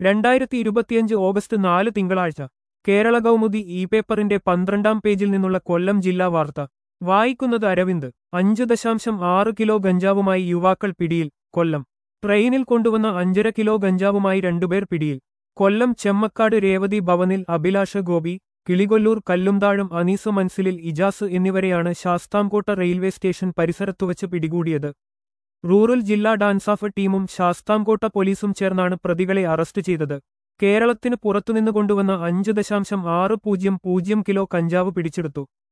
രണ്ടായിരത്തി ഇരുപത്തിയഞ്ച് ഓഗസ്റ്റ് നാല് തിങ്കളാഴ്ച കേരള കൗമുദി ഇ പേപ്പറിന്റെ പന്ത്രണ്ടാം പേജിൽ നിന്നുള്ള കൊല്ലം ജില്ലാ വാർത്ത വായിക്കുന്നത് അരവിന്ദ് അഞ്ച് ദശാംശം ആറ് കിലോ ഗഞ്ചാവുമായി യുവാക്കൾ പിടിയിൽ കൊല്ലം ട്രെയിനിൽ കൊണ്ടുവന്ന അഞ്ചര കിലോ ഗഞ്ചാവുമായി രണ്ടുപേർ പിടിയിൽ കൊല്ലം ചെമ്മക്കാട് രേവതി ഭവനിൽ അഭിലാഷ ഗോപി കിളികൊല്ലൂർ കല്ലുംതാഴം അനീസ് മൻസിലിൽ ഇജാസ് എന്നിവരെയാണ് ശാസ്താംകോട്ട റെയിൽവേ സ്റ്റേഷൻ പരിസരത്തുവച്ച് പിടികൂടിയത് റൂറൽ ജില്ലാ ഡാൻസാഫ് ടീമും ശാസ്താംകോട്ട പോലീസും ചേർന്നാണ് പ്രതികളെ അറസ്റ്റ് ചെയ്തത് കേരളത്തിന് പുറത്തുനിന്ന് കൊണ്ടുവന്ന അഞ്ച് ദശാംശം ആറ് പൂജ്യം പൂജ്യം കിലോ കഞ്ചാവ് പിടിച്ചെടുത്തു